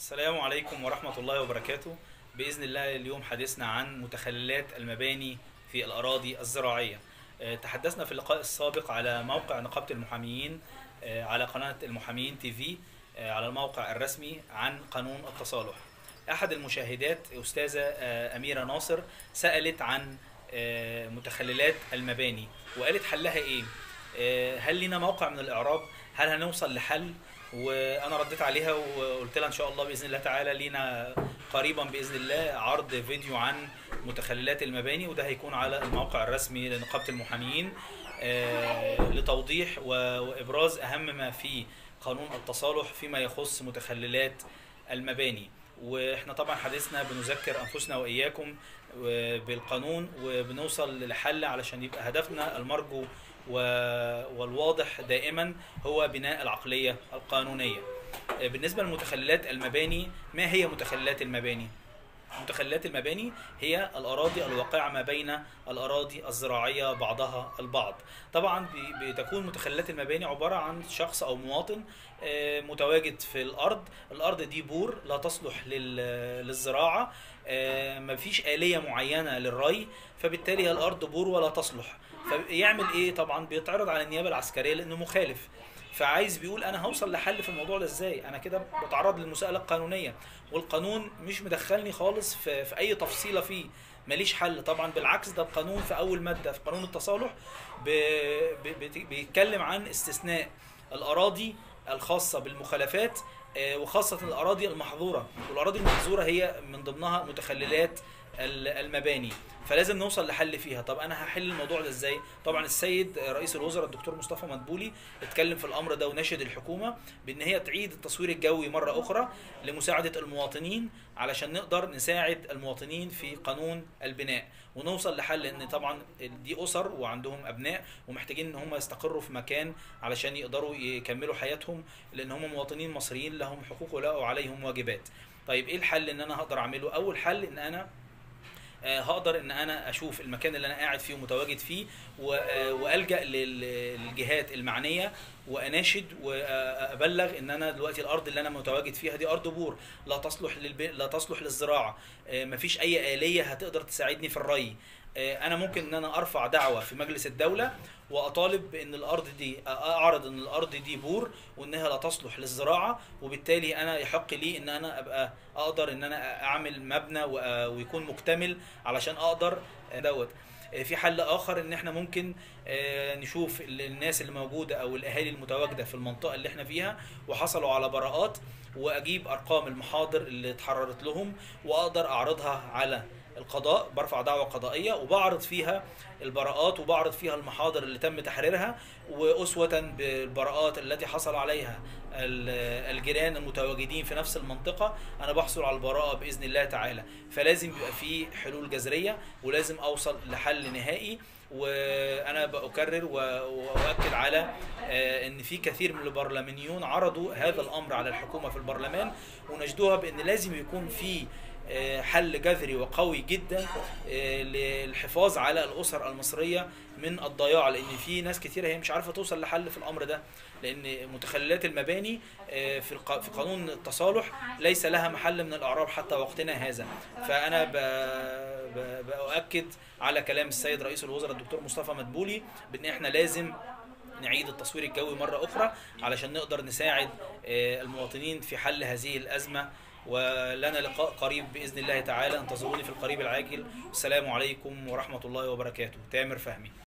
السلام عليكم ورحمة الله وبركاته بإذن الله اليوم حديثنا عن متخللات المباني في الأراضي الزراعية آه، تحدثنا في اللقاء السابق على موقع نقابة المحاميين آه، على قناة المحاميين تي في آه، على الموقع الرسمي عن قانون التصالح أحد المشاهدات أستاذة آه، أميرة ناصر سألت عن آه، متخللات المباني وقالت حلها إيه آه، هل لنا موقع من الإعراب هل هنوصل لحل وانا رديت عليها وقلت لها ان شاء الله باذن الله تعالى لينا قريبا باذن الله عرض فيديو عن متخللات المباني وده هيكون على الموقع الرسمي لنقابه المحاميين آه، لتوضيح و- وابراز اهم ما في قانون التصالح فيما يخص متخللات المباني واحنا طبعا حديثنا بنذكر انفسنا واياكم آه، بالقانون وبنوصل لحل علشان يبقى هدفنا المرجو و- والواضح دائما هو بناء العقليه القانونيه. آه، بالنسبه لمتخللات المباني ما هي متخللات المباني؟ متخللات المباني هي الأراضي الواقعة ما بين الأراضي الزراعية بعضها البعض طبعا بي- بتكون متخللات المباني عبارة عن شخص أو مواطن آه، متواجد في الأرض الأرض دي بور لا تصلح لل- للزراعة آه، مفيش آلية معينة للري فبالتالي هي الأرض بور ولا تصلح فيعمل إيه طبعا بيتعرض على النيابة العسكرية لأنه مخالف فعايز بيقول انا هوصل لحل في الموضوع ده ازاي انا كده بتعرض للمساءله القانونيه والقانون مش مدخلني خالص في, في اي تفصيله فيه ماليش حل طبعا بالعكس ده القانون في اول ماده في قانون التصالح ب- ب- بت- بيتكلم عن استثناء الاراضي الخاصه بالمخالفات آه، وخاصه الاراضي المحظوره والاراضي المحظوره هي من ضمنها متخللات ال- المباني فلازم نوصل لحل فيها طب انا هحل الموضوع ده ازاي طبعا السيد رئيس الوزراء الدكتور مصطفى مدبولي اتكلم في الامر ده وناشد الحكومه بان هي تعيد التصوير الجوي مره اخرى لمساعده المواطنين علشان نقدر نساعد المواطنين في قانون البناء ونوصل لحل ان طبعا دي اسر وعندهم ابناء ومحتاجين ان هم يستقروا في مكان علشان يقدروا يكملوا حياتهم لان هم مواطنين مصريين لهم حقوق وعليهم واجبات طيب ايه الحل ان انا هقدر اعمله اول حل ان انا آه، هقدر ان انا اشوف المكان اللي انا قاعد فيه ومتواجد فيه و- آه، والجا لل- للجهات المعنيه واناشد وابلغ ان انا دلوقتي الارض اللي انا متواجد فيها دي ارض بور لا تصلح للب... لا تصلح للزراعه آه، مفيش اي اليه هتقدر تساعدني في الري آه، انا ممكن ان انا ارفع دعوه في مجلس الدوله واطالب بان الارض دي اعرض ان الارض دي بور وانها لا تصلح للزراعه وبالتالي انا يحق لي ان انا ابقى اقدر ان انا اعمل مبنى وأ- ويكون مكتمل علشان اقدر دوت آه، في حل اخر ان احنا ممكن آه، نشوف ال- الناس اللي موجوده او الاهالي المتواجده في المنطقه اللي احنا فيها وحصلوا على براءات واجيب ارقام المحاضر اللي اتحررت لهم واقدر اعرضها على القضاء برفع دعوة قضائية وبعرض فيها البراءات وبعرض فيها المحاضر اللي تم تحريرها وأسوة بالبراءات التي حصل عليها ال- الجيران المتواجدين في نفس المنطقة أنا بحصل على البراءة بإذن الله تعالى فلازم يبقى في حلول جذرية ولازم أوصل لحل نهائي وانا بأكرر و- واؤكد على آه، ان في كثير من البرلمانيون عرضوا هذا الامر على الحكومه في البرلمان ونشدوها بان لازم يكون في آه، حل جذري وقوي جدا آه، للحفاظ على الاسر المصريه من الضياع لان في ناس كثيره هي مش عارفه توصل لحل في الامر ده لان متخللات المباني آه، في الق- في قانون التصالح ليس لها محل من الاعراب حتى وقتنا هذا فانا ب- ب- باؤكد على كلام السيد رئيس الوزراء الدكتور مصطفى مدبولي بان احنا لازم نعيد التصوير الجوي مرة أخرى علشان نقدر نساعد آه، المواطنين في حل هذه الأزمة ولنا لقاء قريب بإذن الله تعالى انتظروني في القريب العاجل السلام عليكم ورحمة الله وبركاته تامر فهمي